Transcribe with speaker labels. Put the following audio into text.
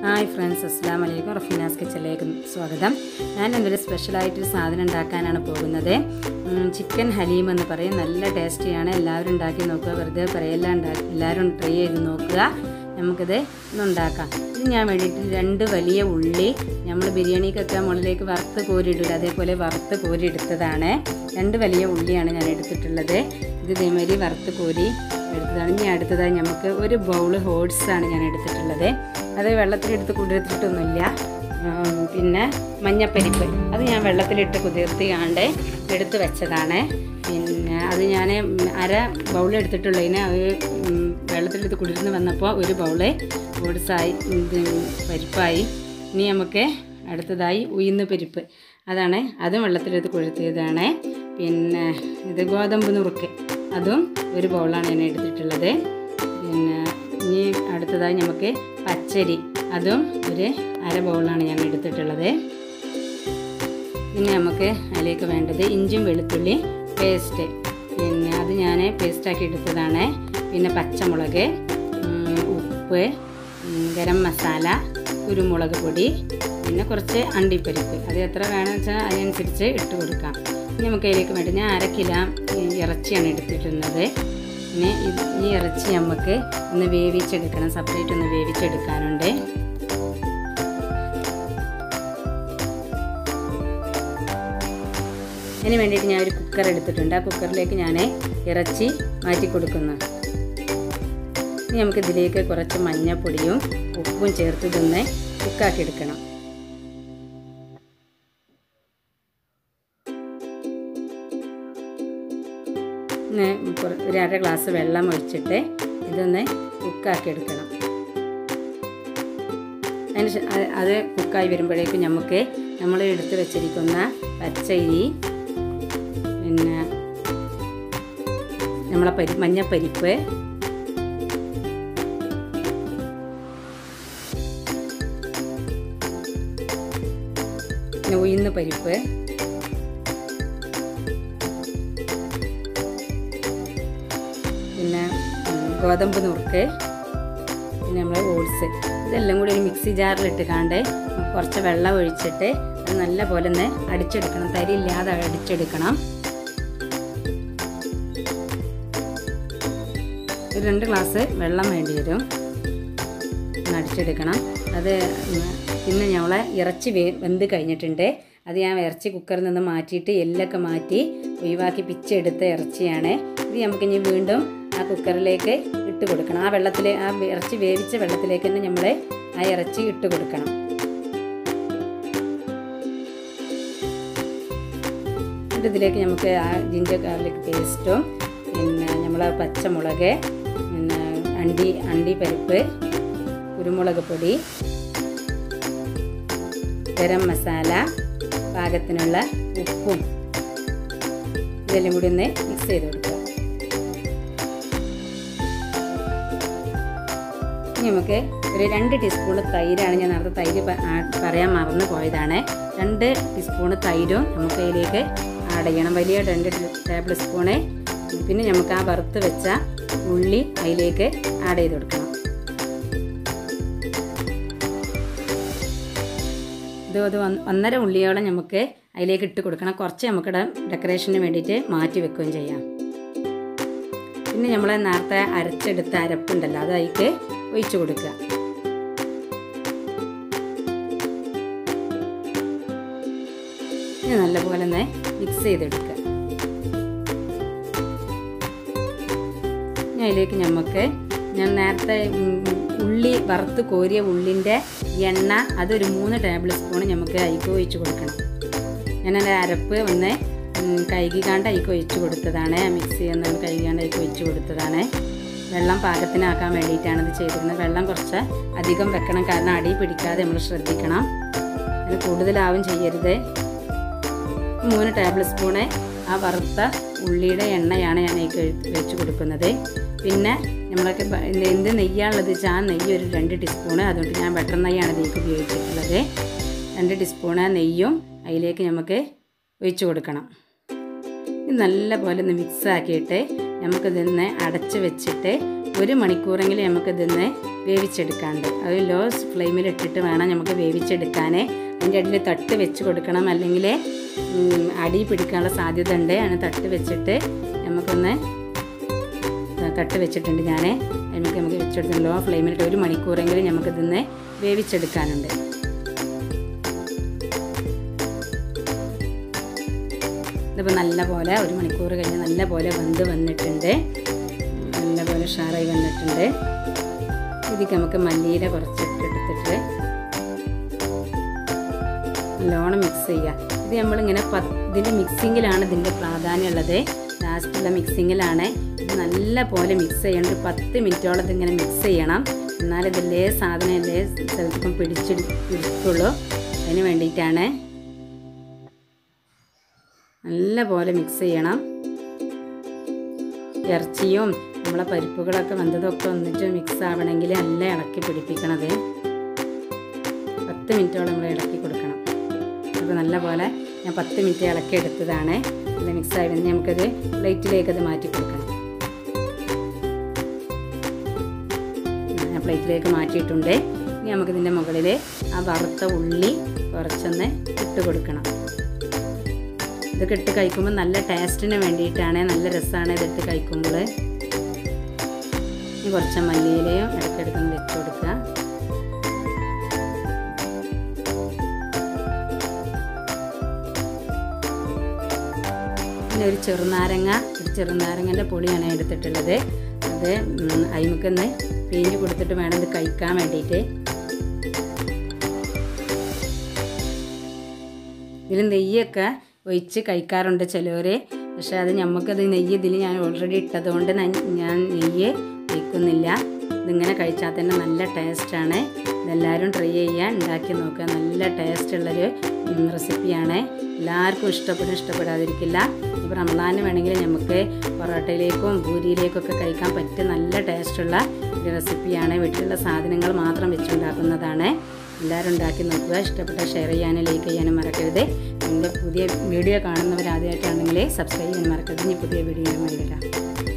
Speaker 1: hi friends അസ്സാം വലൈക്കും റഫീനാസ് കിച്ചണിലേക്ക് സ്വാഗതം ഞാൻ എന്തൊരു സ്പെഷ്യലായിട്ടൊരു സാധനം ഉണ്ടാക്കാനാണ് പോകുന്നത് ഉം, ചിക്കൻ ഹലീം എന്ന് പറയും നല്ല ടേസ്റ്റിയാണ് എല്ലാവരും ഉണ്ടാക്കി നോക്കുക വെറുതെ പറയല്ല ഉണ്ടാക്കി എല്ലാവരും ട്രൈ ചെയ്ത് നോക്കുക നമുക്കിത് ഇന്നുണ്ടാക്കാം ഇത് ഞാൻ വേണ്ടിയിട്ട് രണ്ട് വലിയ ഉള്ളി നമ്മൾ ബിരിയാണിക്കൊക്കെ മുകളിലേക്ക് വറുത്ത് കോരിയിടില്ല അതേപോലെ വറുത്ത് കോരി എടുത്തതാണ് രണ്ട് വലിയ ഉള്ളിയാണ് ഞാൻ എടുത്തിട്ടുള്ളത് ഇത് ഇതേമാതിരി വറുത്ത് കോരി എടുത്തതാണ് ഇനി അടുത്തതായി നമുക്ക് ഒരു ബൗൾ ഹോട്ട്സാണ് ഞാൻ എടുത്തിട്ടുള്ളത് അത് വെള്ളത്തിലെടുത്ത് കുതിർത്തിട്ടൊന്നുമില്ല ഉം, പിന്നെ മഞ്ഞപ്പരിപ്പ് അത് ഞാൻ വെള്ളത്തിലിട്ട് കുതിർത്തിയാണ്ട് എടുത്ത് വെച്ചതാണ് പിന്നെ അത് ഞാൻ അര ബൗൾ എടുത്തിട്ടുള്ളതിന് അത് ഉം, വെള്ളത്തിലെടുത്ത് കുതിർന്ന് വന്നപ്പോൾ ഒരു ബൗള് ഓട്സായി ഇത് പരിപ്പായി ഇനി നമുക്ക് അടുത്തതായി ഉയിന്ന് പരിപ്പ് അതാണ് അതും വെള്ളത്തിലെടുത്ത് കുതിർത്തിയതാണ് പിന്നെ ഇത് ഗോതമ്പ് നുറുക്ക് അതും ഒരു ബൗളാണ് ഞാൻ എടുത്തിട്ടുള്ളത് പിന്നെ ഇനി അടുത്തതായി നമുക്ക് പച്ചരി അതും ഒരു അര ബൗളാണ് ഞാൻ എടുത്തിട്ടുള്ളത് പിന്നെ നമുക്ക് അതിലേക്ക് വേണ്ടത് ഇഞ്ചും വെളുത്തുള്ളി പേസ്റ്റ് പിന്നെ അത് ഞാൻ പേസ്റ്റാക്കി എടുത്തതാണ് പിന്നെ പച്ചമുളക് ഉം, ഉപ്പ് ഉം, ഗരം മസാല കുരുമുളക് പൊടി പിന്നെ കുറച്ച് അണ്ടിപ്പരിപ്പ് അത് എത്ര വേണമെന്ന് വെച്ചാൽ അതിനനുസരിച്ച് ഇട്ട് കൊടുക്കാം ഇനി നമുക്ക് അതിലേക്ക് വേണ്ടി ഞാൻ അര കിലോ ഈ ഇറച്ചിയാണ് എടുത്തിട്ടുള്ളത് പിന്നെ ഇത് ഈ ഇറച്ചി നമുക്ക് ഒന്ന് വേവിച്ചെടുക്കണം സെപ്പറേറ്റ് ഒന്ന് വേവിച്ചെടുക്കാനുണ്ട് അതിന് വേണ്ടിയിട്ട് ഞാൻ ഒരു കുക്കർ എടുത്തിട്ടുണ്ട് ആ കുക്കറിലേക്ക് ഞാൻ ഇറച്ചി മാറ്റി കൊടുക്കുന്നു ഇനി നമുക്ക് ഇതിലേക്ക് കുറച്ച് മഞ്ഞപ്പൊടിയും ഉപ്പും ചേർത്ത് ഇതൊന്ന് കുക്കാക്കി എടുക്കണം ഒന്ന് കുറ- ഒരു അര ഗ്ലാസ് വെള്ളം ഒഴിച്ചിട്ട് ഇതൊന്ന് കുക്കാക്കി എടുക്കണം അതിന് ശേ- അത് അത് കുക്കായി വരുമ്പോഴേക്കും നമുക്ക് നമ്മൾ എടുത്ത് വെച്ചിരിക്കുന്ന പച്ചരി പിന്നെ നമ്മളെ പരി മഞ്ഞപ്പരിപ്പ് പിന്നെ ഉഴുന്ന് പരിപ്പ് പിന്നെ ഉം, ഗോതമ്പ് നുറുക്ക് പിന്നെ നമ്മൾ ഓട്സ് ഇതെല്ലാം കൂടി ഒരു മിക്സി ജാറിലിട്ട് കാണ്ട് കുറച്ച് വെള്ളം ഒഴിച്ചിട്ട് അത് നല്ല പോലെ ഒന്ന് അടിച്ചെടുക്കണം തരി ഇല്ലാതെ അടിച്ചെടുക്കണം ഒരു രണ്ട് ഗ്ലാസ് വെള്ളം വേണ്ടി വരും ഒന്ന് അടിച്ചെടുക്കണം അത് ഉം, പിന്നെ ഞങ്ങളെ ഇറച്ചി വേ വെന്ത് കഴിഞ്ഞിട്ടുണ്ട് അത് ഞാൻ ഇറച്ചി കുക്കറിൽ നിന്ന് മാറ്റിയിട്ട് എല്ലൊക്കെ മാറ്റി ഒഴിവാക്കി പിച്ചെടുത്ത ഇറച്ചിയാണ് ഇത് നമുക്ക് ഇനി വീണ്ടും ആ കുക്കറിലേക്ക് ഇട്ട് കൊടുക്കണം ആ വെള്ളത്തിൽ ആ ഇറച്ചി വേവിച്ച വെള്ളത്തിലേക്ക് തന്നെ നമ്മൾ ആ ഇറച്ചി ഇട്ട് കൊടുക്കണം എന്നിട്ട് ഇതിലേക്ക് നമുക്ക് ആ ജിഞ്ചർ ഗാർലിക് പേസ്റ്റും പിന്നെ നമ്മളെ പച്ചമുളക് പിന്നെ അണ്ടി അണ്ടി പരിപ്പ് കുരുമുളക് പൊടി ഗരം മസാല പാകത്തിനുള്ള ഉപ്പും ഇതെല്ലാം കൂടി ഒന്ന് മിക്സ് ചെയ്ത് കൊടുക്കുക ഇനി നമുക്ക് ഒരു രണ്ട് ടീസ്പൂൺ തൈരാണ് ഞാൻ നേരത്തെ തൈര് പ- ആ- പറയാൻ മറന്നു പോയതാണ് രണ്ട് ടീസ്പൂൺ തൈരും നമുക്ക് അതിലേക്ക് ആഡ് ചെയ്യണം വലിയ രണ്ട് ടേബിൾ സ്പൂണ് പിന്നെ നമുക്ക് ആ വറുത്ത് വെച്ച ഉള്ളി അതിലേക്ക് ആഡ് ചെയ്ത് കൊടുക്കണം ഇത് ഒരു ഒന്ന് ഒന്നര ഉള്ളിയോളം നമുക്ക് അതിലേക്ക് ഇട്ട് കൊടുക്കണം കുറച്ച് നമുക്കിവിടെ ഡെക്കറേഷന് വേണ്ടിയിട്ട് മാറ്റി വെക്കുകയും ചെയ്യാം പിന്നെ നമ്മൾ നേരത്തെ അരച്ചെടുത്ത അരപ്പുണ്ടല്ലോ അത് അതിലേക്ക് ഒഴിച്ചു കൊടുക്കുക ഇനി നല്ലപോലെ ഒന്ന് മിക്സ് ചെയ്തെടുക്കുക ഇനി അതിലേക്ക് നമുക്ക് ഞാൻ നേരത്തെ ഉം, ഉള്ളി വറുത്ത് കോരിയ ഉള്ളിൻ്റെ എണ്ണ അതൊരു മൂന്ന് ടേബിൾ സ്പൂൺ നമുക്ക് അയിക്ക് ഒഴിച്ച് കൊടുക്കണം ഞാൻ എൻ്റെ അരപ്പ് ഒന്ന് ഉം, കഴുകിക്കാണ്ട് അയിക്ക് ഒഴിച്ച് കൊടുത്തതാണ് മിക്സി ഒന്ന് കഴുകിക്കാണ്ട് അയിക്ക് ഒഴിച്ച് കൊടുത്തതാണ് വെള്ളം പാകത്തിനാക്കാൻ വേണ്ടിയിട്ടാണ് ഇത് ചെയ്തിരുന്നത് വെള്ളം കുറച്ച് അധികം വെക്കണം കാരണം അടി പിടിക്കാതെ നമ്മൾ ശ്രദ്ധിക്കണം അതിന് കൂടുതലാവും ചെയ്യരുത് മൂന്ന് ടേബിൾ സ്പൂണ് ആ വറുത്ത ഉള്ളിയുടെ എണ്ണയാണ് ഞാൻ അതിലേക്ക് വെച്ച് കൊടുക്കുന്നത് പിന്നെ നമ്മളൊക്കെ ബ- ഇത് എന്ത് നെയ്യാണുള്ളത് വെച്ചാൽ ആ നെയ്യ് ഒരു രണ്ട് ടീസ്പൂണ് അതുകൊണ്ട് ഞാൻ ബട്ടർ നെയ്യാണ് ഇതിലേക്ക് ഉപയോഗിച്ചിട്ടുള്ളത് രണ്ട് ടീസ്പൂണ് നെയ്യും അതിലേക്ക് നമുക്ക് ഒഴിച്ച് കൊടുക്കണം ഇത് നല്ല പോലെ ഒന്ന് മിക്സ് ആക്കിയിട്ട് നമുക്കിതൊന്ന് അടച്ച് വെച്ചിട്ട് ഒരു മണിക്കൂറെങ്കിലും നമുക്കിതൊന്ന് വേവിച്ചെടുക്കാണ്ട് അത് ലോ ഫ്ലെയിമിൽ ഇട്ടിട്ട് വേണം നമുക്ക് വേവിച്ചെടുക്കാൻ അതിൻ്റെ അടിയിൽ തട്ട് വെച്ച് കൊടുക്കണം അല്ലെങ്കിൽ ഉം, അടി പിടിക്കാനുള്ള സാധ്യത ഉണ്ട് അതിന് തട്ട് വെച്ചിട്ട് നമുക്കൊന്ന് തട്ട് വെച്ചിട്ടുണ്ട് ഞാൻ നമുക്ക് നമുക്ക് വെച്ചെടുത്ത് ലോ ഫ്ലെയിമിലിട്ട് ഒരു മണിക്കൂറെങ്കിലും നമുക്കിതൊന്ന് വേവിച്ചെടുക്കാനുണ്ട് ഇതിപ്പോൾ നല്ല പോലെ ഒരു മണിക്കൂർ കഴിഞ്ഞ് നല്ല പോലെ വെന്ത് വന്നിട്ടുണ്ട് നല്ല പോലെ ഷാറായി വന്നിട്ടുണ്ട് ഇതിലേക്ക് നമുക്ക് മല്ലിയില കുറച്ചിട്ട് എടുത്തിട്ട് നല്ലോണം മിക്സ് ചെയ്യുക ഇത് നമ്മളിങ്ങനെ പ ഇതിൻ്റെ മിക്സിങ്ങിലാണ് ഇതിൻ്റെ പ്രാധാന്യമുള്ളത് ലാസ്റ്റുള്ള മിക്സിങ്ങിലാണ് ഇത് നല്ല പോലെ മിക്സ് ചെയ്യണം ഒരു പത്ത് മിനിറ്റോളം ഇതിങ്ങനെ മിക്സ് ചെയ്യണം എന്നാൽ ഇതില്ലേ സാധനം അല്ലേ സ്ഥലത്തേക്കും പിടിച്ചെടു പിടിക്കുള്ളൂ അതിന് വേണ്ടിയിട്ടാണ് നല്ല പോലെ മിക്സ് ചെയ്യണം ഇറച്ചിയും നമ്മളെ പരിപ്പുകളൊക്കെ വെന്തതൊക്കെ ഒന്നിച്ച് മിക്സ് ആവണമെങ്കിൽ നല്ല ഇളക്കി പിടിപ്പിക്കണത് പത്ത് മിനിറ്റോളം നമ്മൾ ഇളക്കി കൊടുക്കണം അപ്പോൾ നല്ല പോലെ ഞാൻ പത്ത് മിനിറ്റ് ഇളക്കി എടുത്തതാണ് നല്ല മിക്സ് ആയി വന്ന് നമുക്കത് പ്ലേറ്റിലേക്ക് അത് മാറ്റി കൊടുക്കണം ഞാൻ പ്ലേറ്റിലേക്ക് മാറ്റിയിട്ടുണ്ട് ഇനി നമുക്കിതിൻ്റെ മുകളിൽ ആ വറുത്ത ഉള്ളി കുറച്ചൊന്ന് ഇട്ട് കൊടുക്കണം ഇതൊക്കെ ഇട്ട് കഴിക്കുമ്പോൾ നല്ല ടേസ്റ്റിന് വേണ്ടിയിട്ടാണ് നല്ല രസമാണ് ഇതിട്ട് കഴിക്കുമ്പോൾ ഇനി കുറച്ച് മല്ലിയിലയും ഇടയ്ക്കിടയ്ക്കൊന്ന് വെച്ച് കൊടുക്കുക പിന്നെ ഒരു ചെറുനാരങ്ങ ഒരു ചെറുനാരങ്ങൻ്റെ പൊടിയാണ് എടുത്തിട്ടുള്ളത് അത് അയിമക്കൊന്ന് പിഴിഞ്ഞ് കൊടുത്തിട്ട് വേണം ഇത് കഴിക്കാൻ വേണ്ടിയിട്ട് ഇതിൽ നെയ്യൊക്കെ ഒഴിച്ച് കഴിക്കാറുണ്ട് ചിലവർ പക്ഷേ അത് നമുക്കത് നെയ്യ് ഇതിൽ ഞാൻ ഓൾറെഡി ഇട്ടതുകൊണ്ട് ഞാൻ- ഞാൻ നെയ്യ് ഒഴിക്കുന്നില്ല ഇതിങ്ങനെ കഴിച്ചാൽ തന്നെ നല്ല ടേസ്റ്റാണ് ഇതെല്ലാവരും ട്രൈ ചെയ്യുക ഉണ്ടാക്കി നോക്കുക നല്ല ടേസ്റ്റുള്ളൊരു റെസിപ്പിയാണ് എല്ലാവർക്കും ഇഷ്ടപ്പെടും ഇഷ്ടപ്പെടാതിരിക്കില്ല ഇപ്പോൾ റമദാന് വേണമെങ്കിൽ നമുക്ക് പൊറോട്ടയിലേക്കും പൂരിയിലേക്കൊക്കെ കഴിക്കാൻ പറ്റിയ നല്ല ടേസ്റ്റുള്ള ഒരു റെസിപ്പിയാണ് വീട്ടിലുള്ള സാധനങ്ങൾ മാത്രം വെച്ചുണ്ടാക്കുന്നതാണ് എല്ലാവരും ഉണ്ടാക്കി നോക്കുക ഇഷ്ടപ്പെട്ട ഷെയർ ചെയ്യാനും ലൈക്ക് ചെയ്യാനും മറക്കരുത് എൻ്റെ പുതിയ വീഡിയോ കാണുന്നവർ ആദ്യമായിട്ടാണെങ്കിൽ സബ്സ്ക്രൈബ് ചെയ്യാൻ മറക്കരുത് ഇനി പുതിയ വീഡിയോ വരാം